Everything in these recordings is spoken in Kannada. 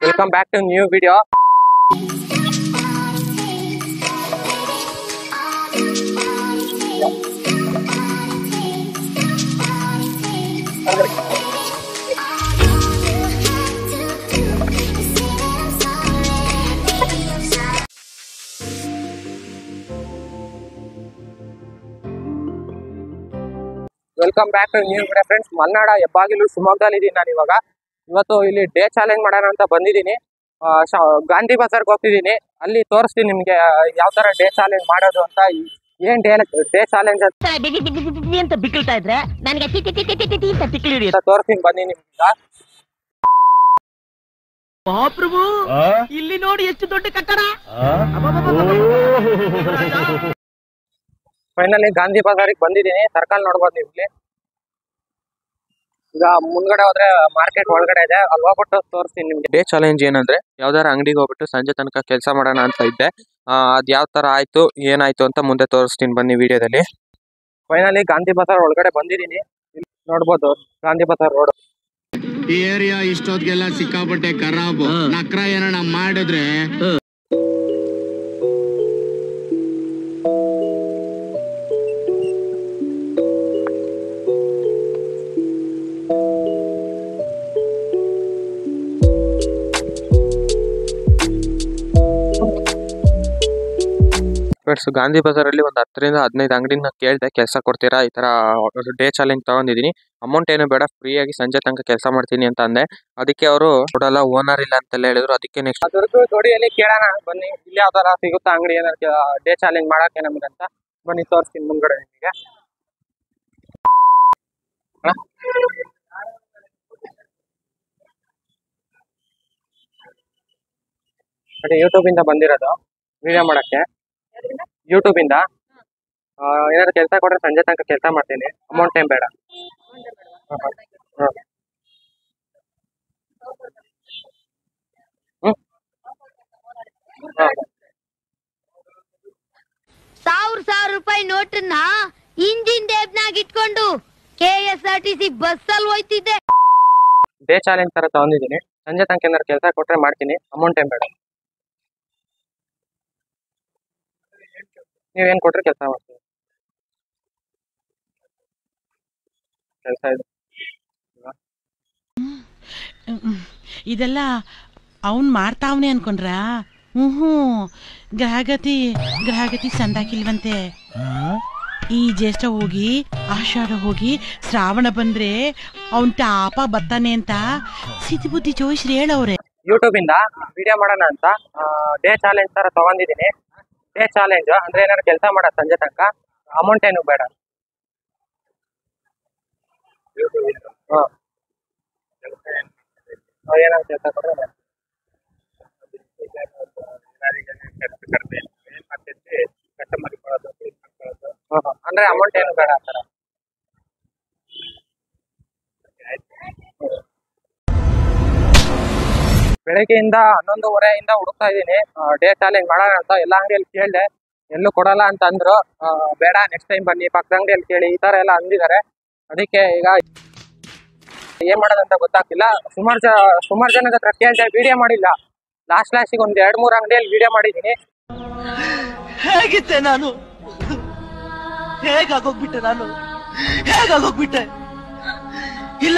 Welcome back to new video welcome back to new video friends ಮಲ್ನಾಡ ಹೆಬ್ಬಾಗಿಲು ಶಿವಮೊಗ್ಗದಲ್ಲಿ ಇದ್ದೀನಿ ನಾನು ಇವಾಗ ಇವತ್ತು ಇಲ್ಲಿ ಡೇ ಚಾಲೆಂಜ್ ಮಾಡೋಣ ಅಂತ ಬಂದಿದ್ದೀನಿ ಆ, ಶ- ಗಾಂಧಿ ಬಜಾರ್ಗೆ ಹೋಗ್ತಿದ್ದೀನಿ ಅಲ್ಲಿ ತೋರಿಸ್ತೀನಿ ನಿಮಗೆ ಯಾವ ಥರ ಡೇ ಚಾಲೆಂಜ್ ಮಾಡೋದು ಅಂತ ಈ- ಏನ್ ಡೇ ಡೇ ಚಾಲೆಂಜ್ ಅಂತ ಬಿಗಿ ಬಿಗಿ ಬಿಗಿ ಬಿಗಿ ಅಂತ ಬಿಕ್ಕಳ್ತಾ ಇದ್ರೆ ನನಗೆ ಟಿ ಟಿ ಟಿ ಟಿ ಟಿ ಟಿ ಅಂತ ತಿಕ್ಲಿ ಹಿಡಿಯುತ್ತೆ ತೋರಿಸ್ತೀನಿ ಬನ್ನಿ ನಿಮ್ಗೆ ಮಹಾಪ್ರಭು ಇಲ್ಲಿ ನೋಡಿ ಎಷ್ಟು ದೊಡ್ಡ ಕಟ್ಟಡ ಫೈನಲಿ ಗಾಂಧಿ ಬಜಾರಿಗೆ ಬಂದಿದ್ದೀನಿ ಸರ್ಕಲ್ ನೋಡ್ಬೋದು ನೀವು ಇಲ್ಲಿ ಈಗ ಮುಂದ್ಗಡೆ ಹೋದ್ರೆ ಮಾರ್ಕೆಟ್ ಒಳಗಡೆ ಇದೆ ಅಲ್ಲಿ ಹೋಗ್ಬಿಟ್ಟು ತೋರಿಸ್ತೀನಿ ನಿಮ್ಗೆ ಡೇ ಚಾಲೆಂಜ್ ಏನಂದ್ರೆ ಯಾವ್ದಾರ ಅಂಗಡಿಗೆ ಹೋಗ್ಬಿಟ್ಟು ಸಂಜೆ ತನಕ ಕೆಲಸ ಮಾಡೋಣ ಅಂತ ಇದ್ದೆ ಆ, ಅದ್ ಯಾವ ತರ ಆಯ್ತು ಏನಾಯ್ತು ಅಂತ ಮುಂದೆ ತೋರಿಸ್ತೀನಿ ಬನ್ನಿ ವಿಡಿಯೋದಲ್ಲಿ ಫೈನಲಿ ಗಾಂಧಿ ಬಜಾರ್ ಒಳಗಡೆ ಬಂದಿದ್ದೀನಿ ಇಲ್ಲಿ ನೋಡ್ಬೋದು ಗಾಂಧಿ ಬಜಾರ್ ರೋಡ್ ಈ ಏರಿಯಾ ಇಷ್ಟೊತ್ತಿಗೆಲ್ಲ ಸಿಕ್ಕಾಪಟ್ಟೆ ಖರಾಬು ನಕ್ರ ಏನಣ್ಣ ಮಾಡಿದ್ರೆ ಫ್ರೆಂಡ್ಸ್ ಗಾಂಧಿ ಬಜಾರಲ್ಲಿ ಒಂದು ಹತ್ತರಿಂದ ಹದಿನೈದು ಅಂಗಡಿನ ಕೇಳಿದೆ ಕೆಲಸ ಕೊಡ್ತೀರಾ ಈ ತರ ಡೇ ಚಾಲೆಂಜ್ ತಗೊಂಡಿದ್ದೀನಿ ಅಮೌಂಟ್ ಏನು ಬೇಡ ಫ್ರೀ ಆಗಿ ಸಂಜೆ ತನಕ ಕೆಲಸ ಮಾಡ್ತೀನಿ ಅಂತ ಅಂದೆ ಅದಕ್ಕೆ ಅವರು ಕೊಡಲ್ಲ ಓನರ್ ಇಲ್ಲ ಅಂತೆಲ್ಲ ಹೇಳಿದ್ರು ಅದಕ್ಕೆ ನೆಕ್ಸ್ಟ್ ಅದ್ರದ್ದು ಜೋಡಿಯಲ್ಲಿ ಕೇಳೋಣ ಬನ್ನಿ ಇಲ್ಲಿ ಯಾವ್ದಾರ ಸಿಗುತ್ತಾ ಅಂಗಡಿ ಏನಾರ ಡೇ ಚಾಲೆಂಜ್ ಮಾಡಕ್ಕೆ ನಮ್ಗೆ ಅಂತ ಬನ್ನಿ ತೋರಿಸ್ತೀನಿ ಮುಂದ್ಗಡೆ ನಿಮಗೆ ಅದೇ ಯೂಟ್ಯೂಬ್ ಇಂದ ಬಂದಿರೋದು ವಿಡಿಯೋ ಮಾಡಕ್ಕೆ ಯೂಟ್ಯೂಬ್ ಇಂದ ಆ, ಏನಾದ್ರು ಕೆಲಸ ಕೊಟ್ರೆ ಸಂಜೆ ತನಕ ಕೆಲಸ ಮಾಡ್ತೀನಿ ಅಮೌಂಟ್ ಏನ್ ಬೇಡ ಹ, ಹ. ಹ. ಹ್ಮ್? ಹ. ಸಾವಿರ ಸಾವಿರ ರೂಪಾಯಿ ನೋಟನ್ನ ಇಂಜಿನ್ ಡೇಬ್ನಾಗ ಇಟ್ಕೊಂಡು K S R T C bus ಅಲ್ಲಿ ಹೋಯ್ತಿದ್ದೆ ಡೇ ಚಾಲೆಂಜ್ ತರ ತಗೊಂಡಿದ್ದೀನಿ ಸಂಜೆ ತನಕ ಏನಾದ್ರು ಕೆಲಸ ಕೊಟ್ರೆ ಮಾಡ್ತೀನಿ ಅಮೌಂಟ್ ಏನ್ ಬೇಡ ನೀವೇನ್ ಕೊಟ್ರೆ ಕೆಲಸ ಮಾಡ್ತೀನಿ ಕೆಲಸ ಇದೆ ಇದೆಲ್ಲ ಅವನ್ ಮಾಡ್ತಾವ್ನೆ ಅನ್ಕೊಂಡ್ರಾ ಹ್ಞೂ ಹ್ಞೂ ಗ್ರಹಗತಿ ಗ್ರಹಗತಿ ಸಂದಾಕಿಲ್ವಂತೆ ಈ ಜ್ಯೇಷ್ಠ ಹೋಗಿ ಆಷಾಢ ಹೋಗಿ ಶ್ರಾವಣ ಬಂದ್ರೆ ಅವನ್ ಟಾಪ ಬತ್ತಾನೆ ಅಂತ ಸಿದ್ಧಿ ಬುದ್ಧಿ ಜೋಯಿಸ್ರಿ ಹೇಳವ್ರೆ ಯೂಟ್ಯೂಬ್ ಇಂದ ವಿಡಿಯೋ ಮಾಡೋಣ ಅಂತ ಡೇ ಚಾಲೆಂಜ್ ತರ ತಗೊಂಡಿದ್ದೀನಿ ಡೇ ಚಾಲೆಂಜ್ ಅಂದ್ರೆ ಏನಾದ್ರು ಕೆಲಸ ಮಾಡೋದು ಸಂಜೆ ತನಕ ಅಮೌಂಟ್ ಏನು ಬೇಡ ಹಾ ಏನಾದ್ರು ಕೆಲಸ ಕೊಟ್ರೆ ಮಾಡ್ತೀನಿ. ಹಾ, ಹಾ. ಅಂದ್ರೆ ಅಮೌಂಟ್ ಏನು ಬೇಡ ಆ ಥರ ಬೆಳಗ್ಗೆಯಿಂದ ಹನ್ನೊಂದುವರೆಯಿಂದ ಹುಡುಕ್ತಾ ಇದ್ದೀನಿ ಡೇ ಚಾಲೆಂಜ್ ಮಾಡೋಣ ಅಂತ ಎಲ್ಲ ಅಂಗಡಿಯಲ್ಲಿ ಕೇಳಿದೆ ಎಲ್ಲೂ ಕೊಡಲ್ಲ ಅಂತ ಅಂದ್ರು ಆ, ಬೇಡ ನೆಕ್ಸ್ಟ್ ಟೈಮ್ ಬನ್ನಿ ಪಕ್ಕದ ಅಂಗಡಿಯಲ್ಲಿ ಕೇಳಿ ಈ ತರ ಎಲ್ಲ ಅಂದಿದ್ದಾರೆ ಅದಕ್ಕೆ ಈಗ ಏನ್ ಮಾಡೋದಂತ ಗೊತ್ತಾಗ್ತಿಲ್ಲ ಸುಮಾರು ಜ ಸುಮಾರು ಜನದ ಹತ್ರ ಕೇಳಿದೆ ವಿಡಿಯೋ ಮಾಡಿಲ್ಲ ಲಾಸ್ಟ್ ಲಾಸ್ಟಿಗೆ ಒಂದ್ ಎರಡ್ ಮೂರು ಅಂಗಡಿಯಲ್ಲಿ ವಿಡಿಯೋ ಮಾಡಿದ್ದೀನಿ ಹೇಗಿದ್ದೆ ನಾನು ಹೇಗಾಗೋಗ್ಬಿಟ್ಟೆ ನಾನು ಹೇಗಾಗೋಗ್ಬಿಟ್ಟೆ ಇಲ್ಲ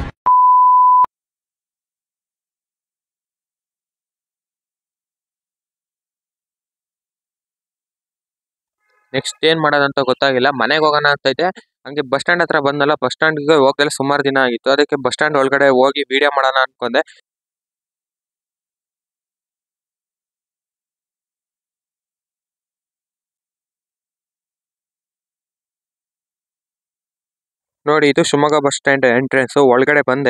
ನೆಕ್ಸ್ಟ್ ಏನ್ ಮಾಡೋದಂತ ಗೊತ್ತಾಗಿಲ್ಲ ಮನೆಗೆ ಹೋಗೋಣ ಅಂತ ಇದ್ದೆ ಹಂಗೆ ಬಸ್ ಸ್ಟ್ಯಾಂಡ್ ಹತ್ರ ಬಂದಲ್ಲ ಬಸ್ ಸ್ಟ್ಯಾಂಡ್ಗೆ ಹೋಗ್ದಲ್ಲ ಸುಮಾರು ದಿನ ಆಗಿತ್ತು ಅದಕ್ಕೆ ಬಸ್ ಸ್ಟ್ಯಾಂಡ್ ಒಳಗಡೆ ಹೋಗಿ ವಿಡಿಯೋ ಮಾಡೋಣ ಅನ್ಕೊಂಡೆ ನೋಡಿ ಇದು ಶಿವಮೊಗ್ಗ ಬಸ್ ಸ್ಟ್ಯಾಂಡ್ ಎಂಟ್ರೆನ್ಸ್ ಒಳಗಡೆ ಬಂದೆ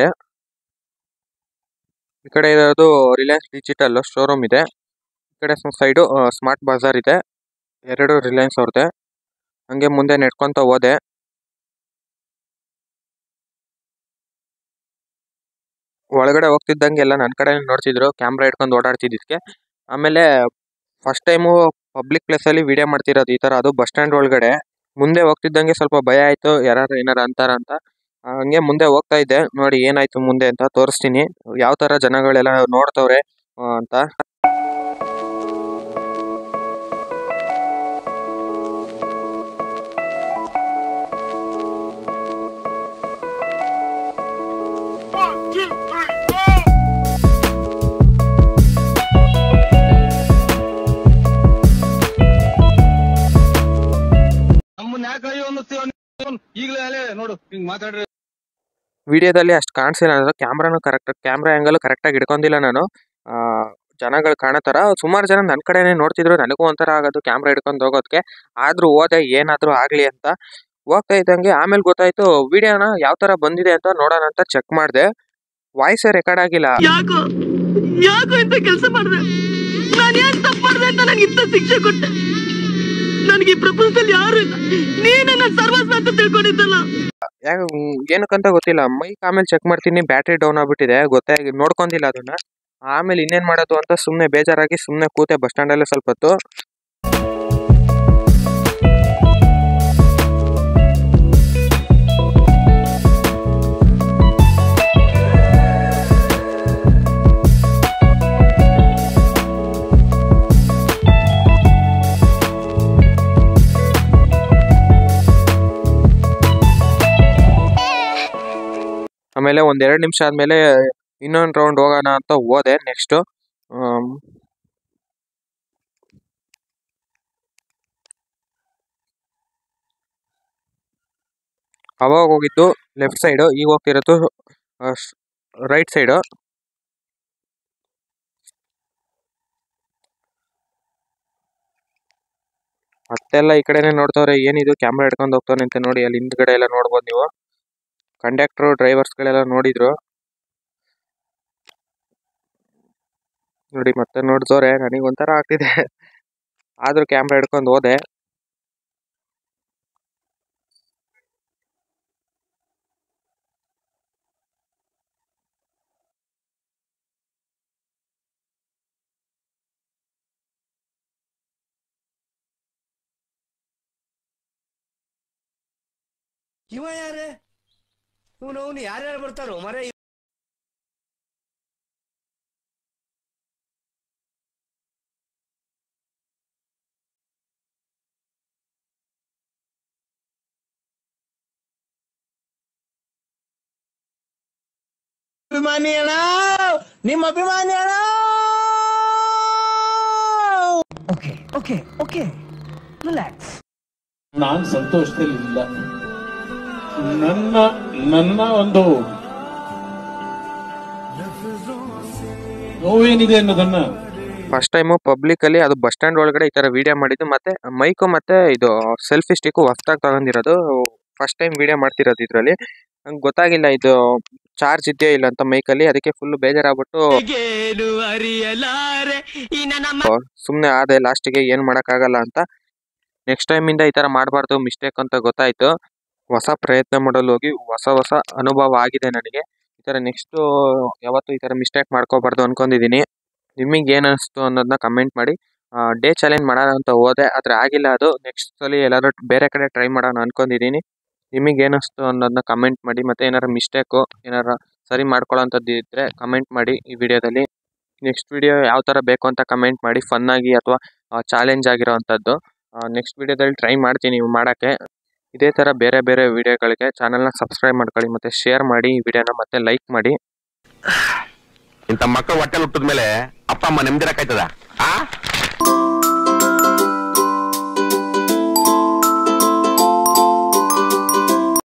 ಈ ಕಡೆ ಇರೋದು ರಿಲಯನ್ಸ್ ಡಿಜಿಟಲ್ ಶೋರೂಮ್ ಇದೆ ಈ ಕಡೆ ಸೈಡು ಸ್ಮಾರ್ಟ್ ಬಜಾರ್ ಇದೆ ಎರಡು ರಿಲಯನ್ಸ್ ಅವ್ರದ್ದೆ ಹಂಗೆ ಮುಂದೆ ನೆಡ್ಕೊಂತ ಹೋದೆ ಒಳಗಡೆ ಹೋಗ್ತಿದ್ದಂಗೆ ಎಲ್ಲ ನನ್ನ ಕಡೆ ನೋಡ್ತಿದ್ರು ಕ್ಯಾಮ್ರಾ ಇಟ್ಕೊಂಡು ಓಡಾಡ್ತಿದ್ದಕ್ಕೆ ಆಮೇಲೆ ಫಸ್ಟ್ ಟೈಮು ಪಬ್ಲಿಕ್ ಪ್ಲೇಸಲ್ಲಿ ವಿಡಿಯೋ ಮಾಡ್ತಿರೋದು ಈ ಥರ ಅದು ಬಸ್ ಸ್ಟ್ಯಾಂಡ್ ಒಳಗಡೆ ಮುಂದೆ ಹೋಗ್ತಿದ್ದಂಗೆ ಸ್ವಲ್ಪ ಭಯ ಆಯಿತು ಯಾರು ಏನಾರು ಅಂತಾರ ಅಂತ ಆ, ಹಂಗೆ ಮುಂದೆ ಹೋಗ್ತಾ ಇದ್ದೆ ನೋಡಿ ಏನಾಯ್ತು ಮುಂದೆ ಅಂತ ತೋರಿಸ್ತೀನಿ ಯಾವ ತರ ಜನಗಳೆಲ್ಲ ನೋಡ್ತವ್ರೆ ಆ, ಅಂತ ನಮ್ಮನ್ನ ಯಾಕೆ ಅಯ್ಯೋ ಅನ್ನಿಸ್ತೀವ ಈಗಲೇ ಅಲ್ಲೇ ನೋಡು ಹಿಂಗ್ ಮಾತಾಡ್ರಿ ವಿಡಿಯೋದಲ್ಲಿ ಅಷ್ಟು ಕಾಣಿಸಿಲ್ಲ ಅಂದ್ರೆ ಕ್ಯಾಮ್ರಾನು ಕರೆಕ್ಟ್ ಕ್ಯಾಮ್ರಾ ಆ್ಯಂಗಲ್ ಕರೆಕ್ಟಾಗಿ ಹಿಡ್ಕೊಂಡಿಲ್ಲ ನಾನು ಆ, ಜನಗಳು ಕಾಣತಾರ ಸುಮಾರು ಜನ ನನ್ನ ಕಡೆನೇ ನೋಡ್ತಿದ್ರು ನನಗೂ ಒಂಥರ ಆಗೋದು ಕ್ಯಾಮ್ರಾ ಹಿಡ್ಕೊಂಡು ಹೋಗೋದಕ್ಕೆ ಆದ್ರೂ ಹೋದೆ ಏನಾದರೂ ಆಗಲಿ ಅಂತ ಹೋಗ್ತಾ ಇದ್ದಂಗೆ ಆಮೇಲೆ ಗೊತ್ತಾಯ್ತು ವಿಡಿಯೋನ ಯಾವ ಥರ ಬಂದಿದೆ ಅಂತ ನೋಡೋಣ ಅಂತ ಚೆಕ್ ಮಾಡಿದೆ ವಾಯ್ಸೇ ರೆಕಾರ್ಡ್ ಆಗಿಲ್ಲ ಯಾಕೋ ಯಾಕೋ ಇಂತ ಕೆಲಸ ಮಾಡಿದೆ ನಾನು ಏನ್ ತಪ್ಪು ಮಾಡಿದೆ ಅಂತ ನನಗೆ ಇಂಥ ಶಿಕ್ಷೆ ಕೊಟ್ಟೆ ನನಗೆ ಈ ಪ್ರಪಂಚದಲ್ಲಿ ಯಾರು ಇಲ್ಲ ನೀನೇ ನನ್ನ ಸರ್ವಸ್ವ ಅಂತ ತಿಳ್ಕೊಂಡಿದ್ದಲ್ಲ ಯಾಕೆ ಏನಕ್ಕಂತ ಗೊತ್ತಿಲ್ಲ ಮೈಕ್ ಆಮೇಲೆ ಚೆಕ್ ಮಾಡ್ತೀನಿ ಬ್ಯಾಟ್ರಿ ಡೌನ್ ಆಗ್ಬಿಟ್ಟಿದೆ ಗೊತ್ತಾಗಿ ನೋಡ್ಕೊಂಡಿಲ್ಲ ಅದನ್ನ ಆಮೇಲೆ ಇನ್ನೇನ್ ಮಾಡೋದು ಅಂತ ಸುಮ್ಮನೆ ಬೇಜಾರಾಗಿ ಸುಮ್ಮನೆ ಕೂತೆ ಬಸ್ ಸ್ಟ್ಯಾಂಡಲ್ಲೇ ಸ್ವಲ್ಪ ಹೊತ್ತು ಆಮೇಲೆ ಒಂದ್ ಎರಡು ನಿಮಿಷ ಆದ್ಮೇಲೆ ಇನ್ನೊಂದು ರೌಂಡ್ ಹೋಗೋಣ ಅಂತ ಹೋದೆ ನೆಕ್ಸ್ಟ್ ಅವಾಗ ಹೋಗಿದ್ದು ಲೆಫ್ಟ್ ಸೈಡ್ ಈಗ ಹೋಗ್ತಿರೋದು ರೈಟ್ ಸೈಡ್ ಮತ್ತೆಲ್ಲ ಈ ಕಡೆನೆ ನೋಡ್ತವ್ರೆ ಏನಿದು ಕ್ಯಾಮ್ರಾ ಹಿಡ್ಕೊಂಡು ಹೋಗ್ತಾನೆ ಅಂತ ನೋಡಿ ಅಲ್ಲಿ ಹಿಂದ್ಗಡೆ ಎಲ್ಲ ನೋಡ್ಬೋದು ನೀವು ಕಂಡಕ್ಟ್ರು ಡ್ರೈವರ್ಸ್ಗಳೆಲ್ಲ ನೋಡಿದ್ರು ನೋಡಿ ಮತ್ತೆ ನೋಡ್ತವ್ರೆ ನನಗೆ ಒಂಥರ ಆಗ್ತಿದೆ ಆದ್ರೂ ಕ್ಯಾಮ್ರಾ ಹಿಡ್ಕೊಂಡು ಹೋದೆ ಇವ ಯಾರೇ ಇವನು ಅವನು ಯಾರ್ಯಾರು ಬರ್ತಾರೋ ಮರೆ ಅಭಿಮಾನಿ ಅಣ್ಣ ನಿಮ್ಮ ಅಭಿಮಾನಿ ಅಣ್ಣ ಓಕೆ ಓಕೆ ಓಕೆ ರಿಲ್ಯಾಕ್ಸ್ ನಾನ್ ಸಂತೋಷದಲ್ಲಿಲ್ಲ ನನ್ನ ನನ್ನ ಒಂದು ನೋವೇನಿದೆ ಅನ್ನೋದನ್ನ ಫಸ್ಟ್ ಟೈಮು ಪಬ್ಲಿಕಲ್ಲಿ ಅದು ಬಸ್ ಸ್ಟ್ಯಾಂಡ್ ಒಳಗಡೆ ಈ ಥರ ವಿಡಿಯೋ ಮಾಡಿದ್ದು ಮತ್ತೆ ಮೈಕು ಮತ್ತೆ ಇದು ಸೆಲ್ಫಿ ಸ್ಟಿಕ್ಕು ಹೊಸ್ದಾಗಿ ತಗೊಂಡಿರೋದು ಫಸ್ಟ್ ಟೈಮ್ ವಿಡಿಯೋ ಮಾಡ್ತಿರೋದು ಇದರಲ್ಲಿ ನಂಗೆ ಗೊತ್ತಾಗಿಲ್ಲ ಇದು ಚಾರ್ಜ್ ಇದೆಯೋ ಇಲ್ಲ ಅಂತ ಮೈಕಲ್ಲಿ ಅದಕ್ಕೆ ಫುಲ್ ಬೇಜಾರಾಗ್ಬಿಟ್ಟು ಏನು ಅರಿಯಲಾರೆ ಈ ನನ್ನ ಸುಮ್ಮನೆ ಆದೆ ಲಾಸ್ಟಿಗೆ ಏನು ಮಾಡೋಕ್ಕಾಗಲ್ಲ ಅಂತ ನೆಕ್ಸ್ಟ್ ಟೈಮಿಂದ ಈ ಥರ ಮಾಡಬಾರ್ದು ಮಿಸ್ಟೇಕ್ ಅಂತ ಗೊತ್ತಾಯ್ತು ಹೊಸ ಪ್ರಯತ್ನ ಮಾಡಲು ಹೋಗಿ ಹೊಸ ಹೊಸ ಅನುಭವ ಆಗಿದೆ ನನಗೆ ಈ ಥರ ನೆಕ್ಸ್ಟು ಯಾವತ್ತೂ ಈ ಥರ ಮಿಸ್ಟೇಕ್ ಮಾಡ್ಕೋಬಾರ್ದು ಅನ್ಕೊಂಡಿದ್ದೀನಿ ನಿಮಗೆ ಏನು ಅನಿಸ್ತು ಅನ್ನೋದನ್ನ ಕಮೆಂಟ್ ಮಾಡಿ ಡೇ ಚಾಲೆಂಜ್ ಮಾಡೋಣ ಅಂತ ಹೋದೆ ಆದರೆ ಆಗಿಲ್ಲ ಅದು ನೆಕ್ಸ್ಟ್ ಸಲ ಎಲ್ಲಾದ್ರೂ ಬೇರೆ ಕಡೆ ಟ್ರೈ ಮಾಡೋಣ ಅನ್ಕೊಂಡಿದ್ದೀನಿ ನಿಮಗೆ ಏನು ಅನಿಸ್ತು ಅನ್ನೋದನ್ನ ಕಮೆಂಟ್ ಮಾಡಿ ಮತ್ತು ಏನಾರು ಮಿಸ್ಟೇಕು ಏನಾರ ಸರಿ ಮಾಡ್ಕೊಳ್ಳೋಂಥದ್ದು ಇದ್ದರೆ ಕಮೆಂಟ್ ಮಾಡಿ ಈ ವಿಡಿಯೋದಲ್ಲಿ ನೆಕ್ಸ್ಟ್ ವಿಡಿಯೋ ಯಾವ ಥರ ಬೇಕು ಅಂತ ಕಮೆಂಟ್ ಮಾಡಿ ಫನ್ನಾಗಿ ಅಥವಾ ಚಾಲೆಂಜ್ ಆಗಿರೋ ಅಂಥದ್ದು ನೆಕ್ಸ್ಟ್ ವಿಡಿಯೋದಲ್ಲಿ ಟ್ರೈ ಮಾಡ್ತೀನಿ ಮಾಡೋಕ್ಕೆ ಇದೇ ಥರ ಬೇರೆ ಬೇರೆ ವಿಡಿಯೋಗಳಿಗೆ ಚಾನಲ್ನ ಸಬ್ಸ್ಕ್ರೈಬ್ ಮಾಡ್ಕೊಳ್ಳಿ ಮತ್ತು ಶೇರ್ ಮಾಡಿ ಈ ವಿಡಿಯೋನ ಮತ್ತೆ ಲೈಕ್ ಮಾಡಿ ಇಂಥ ಮಕ್ಕಳು ಹೊಟ್ಟೆಲ್ ಹುಟ್ಟಿದ್ಮೇಲೆ ಅಪ್ಪ ಅಮ್ಮ ನೆಮ್ಮದಿರಕ್ಕಾಯ್ತದ ಆ